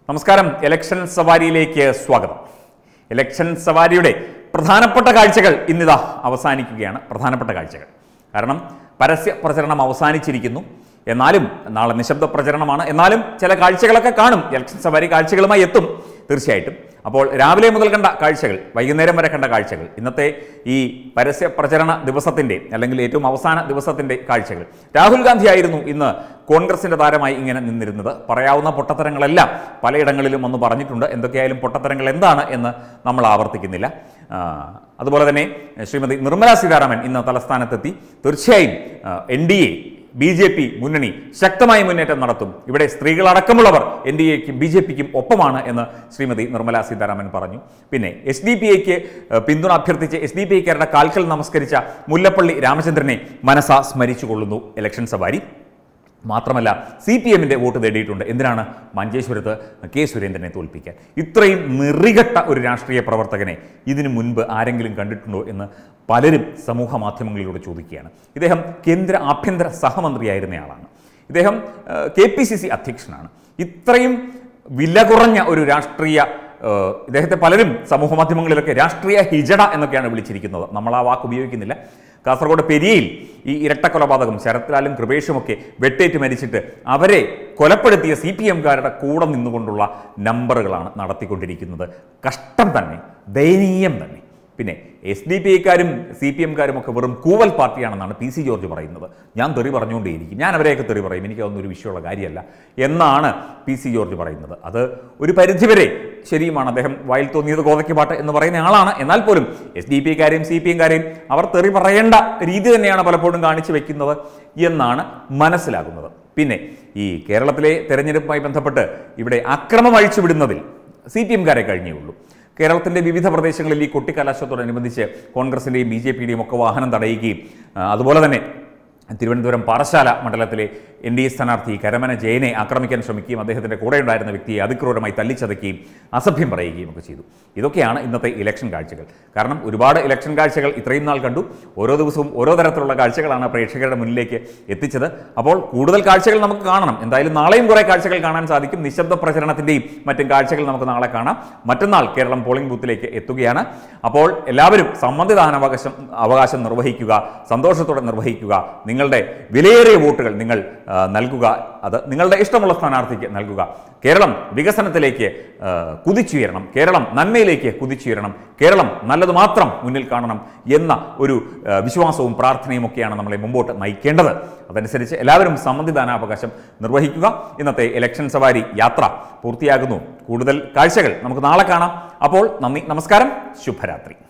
നമസ്കാരം ഇലക്ഷൻ സവാരിയിലേക്ക് സ്വാഗതം ഇലക്ഷൻ സവാരിയുടെ പ്രധാനപ്പെട്ട കാഴ്ചകൾ ഇന്നിതാ അവസാനിക്കുകയാണ് പ്രധാനപ്പെട്ട കാഴ്ചകൾ കാരണം പരസ്യ പ്രചരണം അവസാനിച്ചിരിക്കുന്നു എന്നാലും നാളെ നിശബ്ദ പ്രചരണമാണ് എന്നാലും ചില കാഴ്ചകളൊക്കെ കാണും ഇലക്ഷൻ സവാരി കാഴ്ചകളുമായി എത്തും തീർച്ചയായിട്ടും അപ്പോൾ രാവിലെ മുതൽ കണ്ട കാഴ്ചകൾ വൈകുന്നേരം വരെ കണ്ട കാഴ്ചകൾ ഇന്നത്തെ ഈ പരസ്യ പ്രചരണ ദിവസത്തിൻ്റെ അല്ലെങ്കിൽ ഏറ്റവും അവസാന ദിവസത്തിൻ്റെ കാഴ്ചകൾ രാഹുൽ ഗാന്ധി ആയിരുന്നു ഇന്ന് കോൺഗ്രസിൻ്റെ താരമായി ഇങ്ങനെ നിന്നിരുന്നത് പറയാവുന്ന പൊട്ടത്തരങ്ങളെല്ലാം പലയിടങ്ങളിലും ഒന്ന് പറഞ്ഞിട്ടുണ്ട് എന്തൊക്കെയായാലും പൊട്ടത്തരങ്ങൾ എന്താണ് എന്ന് നമ്മൾ ആവർത്തിക്കുന്നില്ല ആ, അതുപോലെ തന്നെ ശ്രീമതി നിർമ്മലാ സീതാരാമൻ ഇന്ന് തലസ്ഥാനത്തെത്തി തീർച്ചയായും N D A B J P മുന്നണി ശക്തമായ മുന്നേറ്റം നടത്തും ഇവിടെ സ്ത്രീകളടക്കമുള്ളവർ എൻ ഡി എക്കും ബി ജെ പിക്കും ഒപ്പമാണ് എന്ന് ശ്രീമതി നിർമ്മലാ സീതാരാമൻ പറഞ്ഞു പിന്നെ എസ് ഡി പി ഐക്ക് പിന്തുണ അഭ്യർത്ഥിച്ച് എസ് ഡി പി ഐക്കാരുടെ കാൽക്കൽ നമസ്കരിച്ച മുല്ലപ്പള്ളി രാമചന്ദ്രനെ മനസ്സാ സ്മരിച്ചുകൊള്ളുന്നു ഇലക്ഷൻ സവാരി മാത്രമല്ല സി പി എമ്മിൻ്റെ വോട്ട് നേടിയിട്ടുണ്ട് എന്തിനാണ് മഞ്ചേശ്വരത്ത് കെ സുരേന്ദ്രനെ തോൽപ്പിക്കാൻ ഇത്രയും നിറികെട്ട ഒരു രാഷ്ട്രീയ പ്രവർത്തകനെ ഇതിനു മുൻപ് ആരെങ്കിലും കണ്ടിട്ടുണ്ടോ എന്ന് പലരും സമൂഹ മാധ്യമങ്ങളിലൂടെ ചോദിക്കുകയാണ് ഇദ്ദേഹം കേന്ദ്ര ആഭ്യന്തര സഹമന്ത്രിയായിരുന്നയാളാണ് ഇദ്ദേഹം കെ പി സി സി അധ്യക്ഷനാണ് ഇത്രയും വില കുറഞ്ഞ ഒരു രാഷ്ട്രീയ ഏഹ്, ഇദ്ദേഹത്തെ പലരും സമൂഹ മാധ്യമങ്ങളിലൊക്കെ രാഷ്ട്രീയ ഹിജട എന്നൊക്കെയാണ് വിളിച്ചിരിക്കുന്നത് നമ്മൾ ആ വാക്ക് ഉപയോഗിക്കുന്നില്ല കാസർഗോഡ് പെരിയയിൽ ഈ ഇരട്ട കൊലപാതകം ശരത്ലാലും കൃപേഷുമൊക്കെ വെട്ടേറ്റ് മരിച്ചിട്ട് അവരെ കൊലപ്പെടുത്തിയ സി പി എംകാരുടെ കൂടെ നിന്നുകൊണ്ടുള്ള നമ്പറുകളാണ് നടത്തിക്കൊണ്ടിരിക്കുന്നത് കഷ്ടം തന്നെ ദയനീയം തന്നെ പിന്നെ എസ് ഡി പി ഐക്കാരും സി പി എംകാരും ഒക്കെ വെറും കൂവൽ പാർട്ടിയാണെന്നാണ് പി സി ജോർജ് പറയുന്നത് ഞാൻ തെറി പറഞ്ഞുകൊണ്ടേയിരിക്കും ഞാൻ അവരെയൊക്കെ തെറി പറയും എനിക്ക് അതൊന്നും ഒരു വിഷയമുള്ള കാര്യമല്ല എന്നാണ് പി സി ജോർജ് പറയുന്നത് അത് ഒരു പരിധിവരെ ശരിയുമാണ് അദ്ദേഹം വായിൽ തോന്നിയത് കോതയ്ക്ക് പാട്ട് എന്ന് പറയുന്ന ആളാണ് എന്നാൽ പോലും എസ് ഡി പി ഐക്കാരെയും സി പി എംകാരെയും അവർ തെറി പറയേണ്ട രീതി തന്നെയാണ് പലപ്പോഴും കാണിച്ചു വെക്കുന്നത് എന്നാണ് മനസ്സിലാകുന്നത് പിന്നെ ഈ കേരളത്തിലെ തെരഞ്ഞെടുപ്പുമായി ബന്ധപ്പെട്ട് ഇവിടെ അക്രമം അഴിച്ചുവിടുന്നതിൽ സി പി എംകാരെ കഴിഞ്ഞേ ഉള്ളൂ കേരളത്തിന്റെ വിവിധ പ്രദേശങ്ങളിൽ ഈ കൊട്ടിക്കലാശത്തോടനുബന്ധിച്ച് കോൺഗ്രസിന്റെയും ബി ജെ പിയുടെയും ഒക്കെ വാഹനം തടയുകയും ആ, അതുപോലെ തന്നെ തിരുവനന്തപുരം പാറശാല മണ്ഡലത്തിലെ എൻ ഡി എ സ്ഥാനാർത്ഥി കരമന ജയനെ ആക്രമിക്കാൻ ശ്രമിക്കുകയും അദ്ദേഹത്തിന്റെ കൂടെ ഉണ്ടായിരുന്ന വ്യക്തിയെ അതിക്രൂരമായി തല്ലിച്ചതയ്ക്കുകയും അസഭ്യം പറയുകയും ഒക്കെ ചെയ്തു ഇതൊക്കെയാണ് ഇന്നത്തെ ഇലക്ഷൻ കാഴ്ചകൾ കാരണം ഒരുപാട് ഇലക്ഷൻ കാഴ്ചകൾ ഇത്രയും നാൾ കണ്ടു ഓരോ ദിവസവും ഓരോ തരത്തിലുള്ള കാഴ്ചകളാണ് പ്രേക്ഷകരുടെ മുന്നിലേക്ക് എത്തിച്ചത് അപ്പോൾ കൂടുതൽ കാഴ്ചകൾ നമുക്ക് കാണണം എന്തായാലും നാളെയും കുറേ കാഴ്ചകൾ കാണാൻ സാധിക്കും നിശബ്ദ പ്രചരണത്തിന്റെയും മറ്റും കാഴ്ചകൾ നമുക്ക് നാളെ കാണാം മറ്റന്നാൾ കേരളം പോളിംഗ് ബൂത്തിലേക്ക് എത്തുകയാണ് അപ്പോൾ എല്ലാവരും സമ്മതിദാനാവകാശം അവകാശം നിർവഹിക്കുക സന്തോഷത്തോടെ നിർവഹിക്കുക നിങ്ങളുടെ വിലയേറിയ വോട്ടുകൾ നിങ്ങൾ ആ, നൽകുക അത് നിങ്ങളുടെ ഇഷ്ടമുള്ള സ്ഥാനാർത്ഥിക്ക് നൽകുക കേരളം വികസനത്തിലേക്ക് ആ, കുതിച്ചുയരണം കേരളം നന്മയിലേക്ക് കുതിച്ചുയരണം കേരളം നല്ലത് മാത്രം മുന്നിൽ കാണണം എന്ന ഒരു ആ, വിശ്വാസവും പ്രാർത്ഥനയും ഒക്കെയാണ് നമ്മളെ മുമ്പോട്ട് നയിക്കേണ്ടത് അതനുസരിച്ച് എല്ലാവരും സമ്മതിദാനാവകാശം നിർവഹിക്കുക ഇന്നത്തെ ഇലക്ഷൻ സവാരി യാത്ര പൂർത്തിയാകുന്നു കൂടുതൽ കാഴ്ചകൾ നമുക്ക് നാളെ കാണാം അപ്പോൾ നന്ദി നമസ്കാരം ശുഭരാത്രി